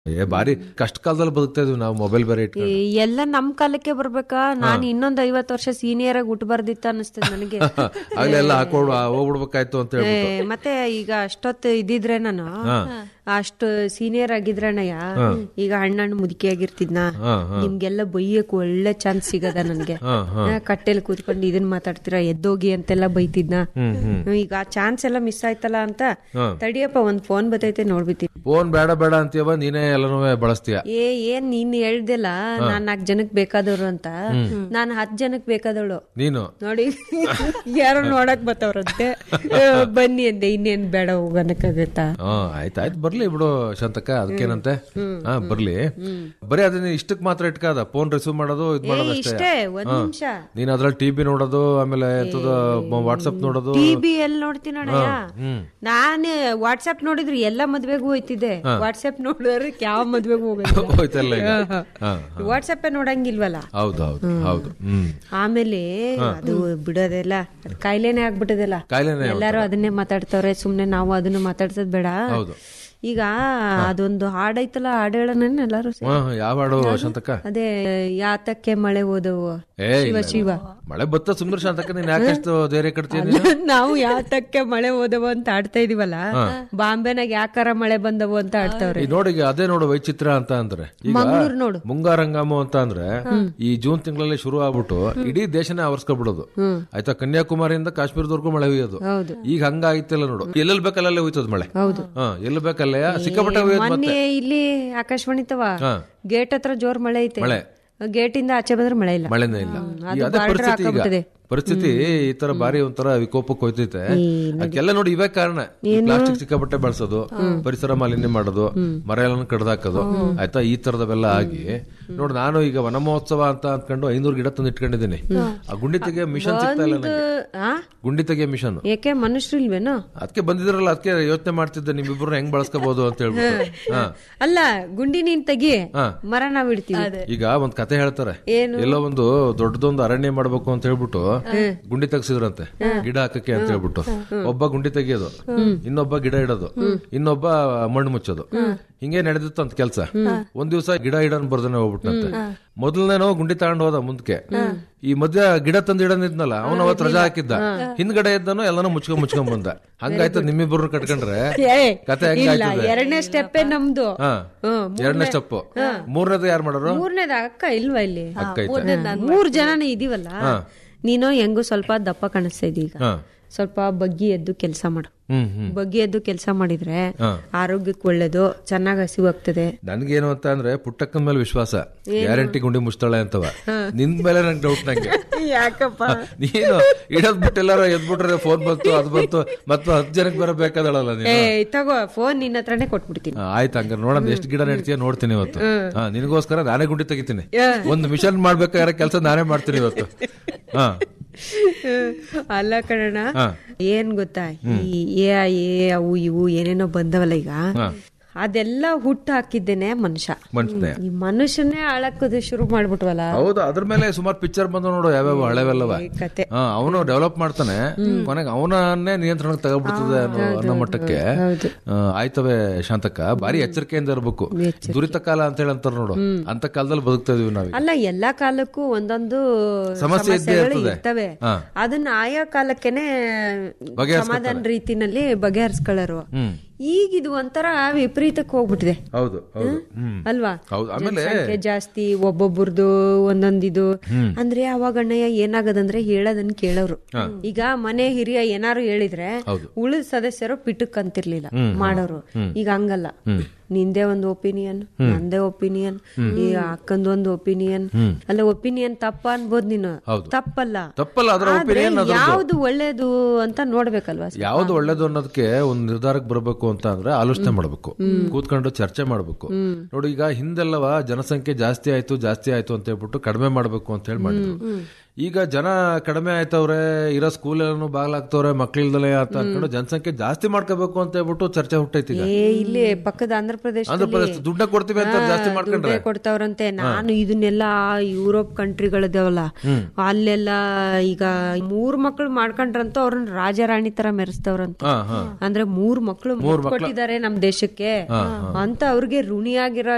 ಏ ಬಾರಿ ಕಷ್ಟ ಕಾಲದಲ್ಲಿ ಬದುಕ್ತಾ ಇದೀವಿ ನಾವು ಮೊಬೈಲ್ ಬೇರೆ ಇಟ್ಕೊಂಡು ಈ ಎಲ್ಲ ನಮ್ ಕಾಲಕ್ಕೆ ಬರ್ಬೇಕಾ ನಾನ್ ಇನ್ನೊಂದ್ ಐವತ್ ವರ್ಷ ಸೀನಿಯರ್ ಆಗಿ ಹುಟ್ಟಬಾರ್ದಿತ್ತ ಅನಿಸ್ತದೆ ನನಗೆ ಆಗ್ಲೆಲ್ಲ ಹಾಕೊಂಡು ಹೋಗ್ಬಿಡ್ಬೇಕಾಯ್ತು ಅಂತ ಹೇಳಿ ಏ, ಮತ್ತೆ ಈಗ ಅಷ್ಟೊತ್ತು ಇದ್ದಿದ್ರೆ ನಾನು ಅಷ್ಟು ಸೀನಿಯರ್ ಆಗಿದ್ರಣ್ಣಯ್ಯ ಈಗ ಹಣ್ಣಣ್ಣು ಮುದುಕಿ ಆಗಿರ್ತಿದ್ನ ಹಾ, ನಿಮ್ಗೆಲ್ಲ ಬೈಯಕ್ ಒಳ್ಳೆ ಚಾನ್ಸ್ ಸಿಗದ ನನ್ಗೆ ಹಾ, ಆ, ಕಟ್ಟೆಲ್ ಕೂತ್ಕೊಂಡು ಇದನ್ ಮಾತಾಡ್ತೀರಾ ಎದ್ದೋಗಿ ಅಂತೆಲ್ಲ ಬೈತಿದ್ನ ಈಗ ಆ ಚಾನ್ಸ್ ಎಲ್ಲ ಮಿಸ್ ಆಯ್ತಲ್ಲ ಅಂತ ತಡಿಯಪ್ಪ ಒಂದ್ ಫೋನ್ ಬತ್ತೈತೆ ನೋಡ್ಬಿತೀನಿ ಫೋನ್ ಬೇಡ ಬೇಡ ಅಂತೀವ ನೀನೇ ಎಲ್ಲನೂ ಬಳಸ್ತೀಯ ಏ ಏನ್ ನೀನ್ ಹೇಳ್ದಿಲ್ಲ ನಾನ್ ನಾಲ್ಕ್ ಜನಕ್ ಬೇಕಾದವ್ರು ಅಂತ ನಾನ್ ಹತ್ ಜನಕ್ ಬೇಕಾದವಳು ನೀನು ನೋಡಿ ಯಾರೋ ನೋಡಕ್ ಬತ್ತವ್ರಂತೆ ಆ, ಬನ್ನಿ ಅಂದೆ ಇನ್ನೇನ್ ಬೇಡ ಹೋಗನಕ್ಕಾಗತ್ತಾ ಹಾ ಆಯ್ತಾಯ್ತು ಬರ್ಲಿ ಬಿಡು ಶಾಂತಕ್ಕ ಅದಕ್ಕೇನಂತೆ ಹಾ ಬರ್ಲಿ ಬರೀ ಅದನ್ನ ಇಷ್ಟಕ್ ಮಾತ್ರ ಇಟ್ಕಾದ ಫೋನ್ ರಿಸೀವ್ ಮಾಡೋದು ಇದ್ ಮಾಡೋದು ಅಷ್ಟೇ ಇಷ್ಟೇ ಒಂದ್ ನಿಮಿಷ ನೀನ್ ಅದ್ರಲ್ಲಿ ಟಿವಿ ನೋಡೋದು ಆಮೇಲೆ ಎಂತದ ವಾಟ್ಸಪ್ ನೋಡೋದು ಟಿ ಬಿ ಎಲ್ ನೋಡ್ತೀನಿ ಅಣ್ಣಯ್ಯ ನಾನೇ ವಾಟ್ಸ್ಆಪ್ ನೋಡಿದ್ರೆ ಎಲ್ಲ ಮದ್ವೆಗೂ ಹೋಯ್ತಿದ್ದೆ ವಾಟ್ಸ್ಆಪ್ ನೋಡಿದ್ರೆ ಯಾವ ಮದ್ವೆಗೂ ಹೋಗೋದು ಹೋಯ್ತಲ್ಲ ಈಗ ಹಾ ವಾಟ್ಸ್ಆಪ್ ನೋಡಂಗಿಲ್ವಲ್ಲ ಹೌದು ಹೌದು ಹೌದು ಹ್ಮ್ ಆಮೇಲೆ ಅದು ಬಿಡೋದೆಲ್ಲ ಅದ್ ಕಾಯಿಲೆನೇ ಆಗ್ಬಿಟ್ಟದಲ್ಲ ಕಾಯಿಲೆನೇ ಎಲ್ಲಾರು ಅದನ್ನೇ ಮಾತಾಡ್ತವ್ರೆ ಸುಮ್ನೆ ನಾವು ಅದನ್ನ ಮಾತಾಡ್ಸೋದ್ ಬೇಡ ಹೌದು ಈಗ ಅದೊಂದು ಹಾಡೈತಲ್ಲ ಹಾಡು ಹೇಳೋಣ ಎಲ್ಲಾರು ಸೇರಿ. ಹಾ ಯಾವ ಹಾಡು ಶಾಂತಕ್ಕ ಅದೇ ಯಾತಕ್ಕೆ ಮಳೆ ಓದವು ಏ ಶಿವ ಇಲ್ಲ, ಶಿವ ಮಳೆ ಬತ್ತ ಸುಂದರ ಶಾಂತಕ್ಕ ನೀನ್ ಯಾಕಷ್ಟು ಧೈರ್ಯ ಕಟ್ತೀನಿ ನಾವು ಯಾತಕ್ಕೆ ಮಳೆ ಓದವು ಅಂತ ಆಡ್ತಾ ಇದೀವಲ್ಲ ಬಾಂಬೆನಾಗ ಯಾಕಾರ ಮಳೆ ಬಂದವು ಅಂತ ಆಡ್ತಾವ್ರೆ ಈಗ ನೋಡಿ ಈಗ ಅದೇ ನೋಡು ವೈಚಿತ್ರ ಅಂತ ಅಂದ್ರೆ ಈಗ ಮಂಗ್ಳೂರ್ ನೋಡು ಮುಂಗಾರಂಗಾಮ ಅಂತ ಅಂದ್ರೆ ಈ ಜೂನ್ ತಿಂಗಳಲ್ಲಿ ಶುರು ಆಗ್ಬಿಟ್ಟು ಇಡೀ ದೇಶನೇ ಆವರ್ಸ್ಕೊಬಿಡೋದು ಆಯ್ತಾ ಕನ್ಯಾಕುಮಾರಿಯಿಂದ ಕಾಶ್ಮೀರದವರೆಗೂ ಮಳೆ ಹುಯ್ಯೋದು ಹೌದು ಈಗ ಹಂಗಾಗಿತ್ತಲ್ಲ ನೋಡು ಎಲ್ಲೆಲ್ಲಿ ಬೇಕಲ್ಲೇ ಹೋಯ್ತದ ಮಳೆ ಹೌದು ಹಾ ಎಲ್ಲಿ ಬೇಕಲ್ಲೇ ಸಿಕ್ಕಾಪಟ್ಟೆ ಹುಯ್ಯೋದು ಮತ್ತೆ ಮೊನ್ನೆ ಇಲ್ಲಿ ಆಕಾಶವಾಣಿ ತವ ಹಾ. ಗೇಟ್ ಹತ್ರ ಜೋರ್ ಮಳೆ ಐತೆ ಮಳೆ. ಗೇಟ್ ಇಂದ ಆಚೆ ಬಂದ್ರೆ ಮಳೆ ಇಲ್ಲ ಮಳೆನೇ ಇಲ್ಲ ಅದು ಈ ಅದೇ border ಪರಿಸ್ಥಿತಿ ಈಗ ಹಾಕ್ಬಿಟ್ಟಿದೆ. ಪರಿಸ್ಥಿತಿ ಈ ತರ ಬಾರಿ ಒಂಥರ ವಿಕೋಪಕ್ಕೆ ಹೋಯ್ತೈತೆ ಅದಕ್ಕೆಲ್ಲ ನೋಡಿ ಇವೇ ಕಾರಣ ಪ್ಲಾಸ್ಟಿಕ್ ಸಿಕ್ಕಾಪಟ್ಟೆ ಬಳಸೋದು ಪರಿಸರ ಮಾಲಿನ್ಯ ಮಾಡೋದು ಮರ ಎಲ್ಲ ಕಡ್ದಾಕೋದು ಆಯ್ತಾ ಈ ತರದವೆಲ್ಲ ಆಗಿ ನೋಡಿ ನಾನು ಈಗ ವನ ಮಹೋತ್ಸವ ಅಂತ ಅಂದ್ಕೊಂಡು ಐನೂರು ಗಿಡ ತಂದು ಇಟ್ಕೊಂಡಿದ್ದೀನಿ ಆ ಗುಂಡಿ ತೆಗಿಯೋ ಮಿಷನ್ ಸಿಗ್ತಾ ಇಲ್ಲ ನನಗೆ ಆ ಗುಂಡಿ ತೆಗಿಯೋ ಮಿಷನ್ ಏಕೆ ಮನುಷ್ಯರು ಇಲ್ವೇನೋ ಅದಕ್ಕೆ ಬಂದಿದ್ರಲ್ಲ ಅದಕ್ಕೆ ಯೋಚನೆ ಮಾಡ್ತಿದ್ದೆ ನಿಮ್ಮಿಬ್ರು ಹೆಂಗ್ ಬಳಸ್ಕೋಬಹುದು ಅಂತ ಹೇಳ್ಬಿಟ್ಟು ಹಾ ಅಲ್ಲ ಗುಂಡಿ ನೀನ್ ತೆಗಿ ಹಾ. ಮರ ನಾವ್ ಇಡ್ತೀವಿ ಈಗ ಒಂದ್ ಕತೆ ಹೇಳ್ತಾರೆ ಏನು? ಎಲ್ಲೋ ಒಂದು ದೊಡ್ಡದೊಂದು ಅರಣ್ಯ ಮಾಡ್ಬೇಕು ಅಂತ ಹೇಳ್ಬಿಟ್ಟು ಗುಂಡಿ ತೆಗ್ಸಿದ್ರಂತೆ ಗಿಡ ಹಾಕಕ್ಕೆ ಅಂತ ಹೇಳ್ಬಿಟ್ಟು ಒಬ್ಬ ಗುಂಡಿ ತೆಗಿಯೋದು ಇನ್ನೊಬ್ಬ ಗಿಡ ಇಡೋದು ಇನ್ನೊಬ್ಬ ಮಣ್ಣು ಮುಚ್ಚೋದು ಹಿಂಗೆ ನಡೆದಿತ್ತು ಅಂತ ಕೆಲ್ಸ ಒಂದ್ ದಿವಸ ಗಿಡ ಇಡನ್ ಬರ್ದನೆ ಹೋಗ್ಬಿಟ್ಟಂತೆ ಮೊದಲನೇನೋ ಗುಂಡಿ ತಗೊಂಡ್ ಹೋದ ಮುಂದಕ್ಕೆ ಈ ಮಧ್ಯ ಗಿಡ ತಂದು ಇಡನಿದ್ನಲ್ಲ ಅವನ ಅವತ್ ರಜಾ ಹಾಕಿದ್ದ ಹಿಂದ್ಗಡೆ ಇದ್ದನು ಎಲ್ಲಾನು ಮುಚ್ಕೊಂಡ್ ಮುಚ್ಕೊಂಡ್ ಬಂದ ಹಂಗಾಯ್ತು ನಿಮ್ಮಿಬ್ಬರು ಕಟ್ಕೊಂಡ್ರೆ ಏ, ಕತೆ ಇಲ್ಲ ಹೆಂಗಾಯ್ತದೆ ಎರಡನೇ ಸ್ಟೆಪ್ಪೇ ನಮ್ದು ಹಾ ಹ್ಮ್, ಎರಡನೇ ಸ್ಟೆಪ್ ಮೂರನೇದು ಯಾರು ಮಾಡೋರು ಮೂರನೇದ ಅಕ್ಕ ಇಲ್ವಾ ಇಲ್ಲಿ ಅಕ್ಕ ಐತೆ ಮೂರ್ ಜನನೇ ಇದೀವಲ್ಲ ನೀನು ಹೆಂಗು ಸ್ವಲ್ಪ ದಪ್ಪ ಕಾಣಿಸ್ತಾ ಇದೀಗ ಈಗ ಹಾ ಸ್ವಲ್ಪ ಬಗ್ಗಿ ಎದ್ದು ಕೆಲಸ ಮಾಡು ಹ್ಮ್ ಹ್ಮ್ ಬಗ್ಗಿ ಎದ್ದು ಕೆಲಸ ಮಾಡಿದ್ರೆ ಹಾ. ಆರೋಗ್ಯಕ್ಕೆ ಒಳ್ಳೇದು ಚೆನ್ನಾಗಿ ಹಸಿವಾಗ್ತದೆ ನನ್ಗೇನು ಅಂತ ಅಂದ್ರೆ ಪುಟ್ಟಕ್ಕನ ಮೇಲೆ ವಿಶ್ವಾಸ ಗ್ಯಾರಂಟಿ ಗುಂಡಿ ಮುಚ್ತಾಳೆ ಅಂತವ ನಿನ್ ಮೇಲೆ ನಂಗೆ ಡೌಟ್ ನಂಗೆ ಯಾಕಪ್ಪ ನೀನು ಇಡೋದ್ ಬಿಟ್ಟು ಎಲ್ಲಾರು ಎದ್ಬಿಟ್ರೆ ಫೋನ್ ಬಂತು ಅದ್ ಬಂತು ಮತ್ತು ಹತ್ತು ಜನಕ್ಕೆ ಬರ ಬೇಕಾದಳಲ್ಲ ನೀನು ಏ ತಗೋ ಫೋನ್ ನಿನ್ನ ಹತ್ರನೇ ಕೊಟ್ಬಿಡ್ತೀನಿ ಆ, ಆಯ್ತು ಹಂಗಾರೆ ನೋಡೋಣ ಎಷ್ಟು ಗಿಡ ನೆಡ್ತೀಯ ನೋಡ್ತೀನಿ ಇವತ್ತು ಹಾ ನಿನಗೋಸ್ಕರ ನಾನೇ ಗುಂಡಿ ತೆಗಿತೀನಿ ಒಂದು ಮಿಷನ್ ಮಾಡ್ಬೇಕಾದ್ರೆ ಕೆಲಸ ನಾನೇ ಮಾಡ್ತೀನಿ ಇವತ್ತು ಹಾ ಅಲ್ಲ ಕಣಣ್ಣ ಹಾ. ಏನ್ ಗೊತ್ತಾ ಈ ಎ ಐ ಎ ಅವು ಇವು ಏನೇನೋ ಬಂದವಲ್ಲ ಈಗ ಹಾ. ಅದೆಲ್ಲ ಹುಟ್ಟು ಹಾಕಿದ್ದೇನೆ ಮನುಷ್ಯ ಮನುಷ್ಯನೇ ಈ ಮನುಷ್ಯನೇ ಆಳಕ್ಕದು ಶುರು ಮಾಡ್ಬಿಟ್ವಲ್ಲ ಹೌದು ಅದ್ರ ಮೇಲೆ ಸುಮಾರು ಪಿಕ್ಚರ್ ಬಂದು ನೋಡು ಯಾವ್ಯಾವ ಹಳೆವೆಲ್ಲವ ಈ ಕತೆ ಹಾ ಅವನು ಡೆವಲಪ್ ಮಾಡ್ತಾನೆ ಕೊನೆಗೆ ಅವನನ್ನೇ ನಿಯಂತ್ರಣಕ್ಕೆ ತಗೊಬಿಡ್ತದೆ ಅನ್ನೋ ಅನ್ನೋ ಮಟ್ಟಕ್ಕೆ ಆ, ಆಯ್ತವೆ ಶಾಂತಕ್ಕ ಬಾರಿ ಎಚ್ಚರಿಕೆಯಿಂದ ಇರ್ಬೇಕು ದುರಿತ ಕಾಲ ಅಂತ ಹೇಳಿ ಅಂತಾರ ನೋಡು ಅಂತ ಕಾಲದಲ್ಲಿ ಬದುಕ್ತಾ ಇದೀವಿ ನಾವೀಗ ಅಲ್ಲ ಎಲ್ಲಾ ಕಾಲಕ್ಕೂ ಒಂದೊಂದು ಸಮಸ್ಯೆ ಇದ್ದೇ ಸಮಸ್ಯೆಗಳು ಇರ್ತದೆ. ಇರ್ತವೆ ಹಾ. ಅದನ್ನ ಆಯಾ ಕಾಲಕ್ಕೆನೆ ಸಮಾಧಾನ ರೀತಿನಲ್ಲಿ ಬಗೆಹರಿಸ್ಕೊಳ್ಳರು ಹ್ಮ್ ಈಗ ಇದು ಒಂಥರ ವಿಪರೀತಕ್ಕೆ ಹೋಗ್ಬಿಟ್ಟಿದೆ ಹೌದು ಹೌದು ಹ್ಮ್ ಅಲ್ವಾ ಹೌದು ಆಮೇಲೆ ಸಂಖ್ಯೆ ಜಾಸ್ತಿ ಒಬ್ಬೊಬ್ಬರದು ಒಂದೊಂದಿದು ಅಂದ್ರೆ ಅವಾಗ ಅಣ್ಣಯ್ಯ ಏನಾಗದಂದ್ರೆ ಹೇಳೋದನ್ನ ಕೇಳೋರು ಈಗ ಮನೆ ಹಿರಿಯ ಏನಾರು ಹೇಳಿದ್ರೆ ಹೌದು. ಉಳಿದ ಸದಸ್ಯರು ಪಿಟಕ್ ಅಂತಿರ್ಲಿಲ್ಲ ಮಾಡೋರು ಈಗ ಹಂಗಲ್ಲ ನಿಂದೇ ಒಂದು ಒಪಿನಿಯನ್ ನಂದೇ ಒಪಿನಿಯನ್ ಈ ಅಕ್ಕಂದು ಒಂದು ಒಪಿನಿಯನ್ ಅಲ್ಲ ಒಪಿನಿಯನ್ ತಪ್ಪ ಅನ್ಬೋದ್ ನೀನು ಹೌದು. ತಪ್ಪಲ್ಲ ತಪ್ಪಲ್ಲ ಅದರ ಆದ್ರೆ ಒಪಿನಿಯನ್ ಯಾವ್ದು ಒಳ್ಳೇದು ಅಂತ ನೋಡ್ಬೇಕಲ್ವಾ ಯಾವ್ದು ಒಳ್ಳೇದು ಅನ್ನೋದಕ್ಕೆ ಒಂದ್ ನಿರ್ಧಾರಕ್ಕೆ ಬರಬೇಕು ಅಂತ ಅಂದ್ರೆ ಆಲೋಚನೆ ಮಾಡಬೇಕು ಕೂತ್ಕೊಂಡು ಚರ್ಚೆ ಮಾಡಬೇಕು ನೋಡಿ ಈಗ ಹಿಂದೆಲ್ಲವ ಜನಸಂಖ್ಯೆ ಜಾಸ್ತಿ ಆಯ್ತು ಜಾಸ್ತಿ ಆಯ್ತು ಅಂತ ಹೇಳ್ಬಿಟ್ಟು ಕಡಿಮೆ ಮಾಡಬೇಕು ಅಂತ ಹೇಳಿ ಮಾಡಿದ್ರು ಈಗ ಜನ ಕಡಿಮೆ ಆಯ್ತವ್ರೆ ಇರೋ ಸ್ಕೂಲ್ ಎಲ್ಲಾನು ಬಾಗ್ಲಾಗ್ತವ್ರೆ ಮಕ್ಳಿಲ್ದಲೆ ಅಂತ ಅನ್ಕೊಂಡು ಜನಸಂಖ್ಯೆ ಜಾಸ್ತಿ ಮಾಡ್ಕೋಬೇಕು ಅಂತ ಹೇಳ್ಬಿಟ್ಟು ಚರ್ಚೆ ಹುಟ್ಟೈತಿ ಈಗ ಏ ಇಲ್ಲಿ ಪಕ್ಕದ ಆಂಧ್ರ ಪ್ರದೇಶ ಆಂಧ್ರ ಪ್ರದೇಶ ದುಡ್ಡ ಕೊಡ್ತೀವಿ ಅಂತ ಜಾಸ್ತಿ ಮಾಡ್ಕೊಂಡ್ರೆ ದುಡ್ಡೇ ಕೊಡ್ತಾವ್ರಂತೆ ನಾನು ಇದನ್ನೆಲ್ಲ ಯುರೋಪ್ ಕಂಟ್ರಿಗಳಿದಾವಲ್ಲ ಅಲ್ಲೆಲ್ಲ ಈಗ ಮೂರ್ ಮಕ್ಳು ಮಾಡ್ಕೊಂಡ್ರಂತ ಅವ್ರನ್ನ ರಾಜರಾಣಿ ತರ ಮೆರೆಸ್ತವ್ರಂತ ಹಾ ಹಾ ಅಂದ್ರೆ ಮೂರ್ ಮಕ್ಳು ಕೊಟ್ಟಿದ್ದಾರೆ ನಮ್ ದೇಶಕ್ಕೆ ಅಂತ ಅವ್ರಿಗೆ ಋಣಿಯಾಗಿರೋ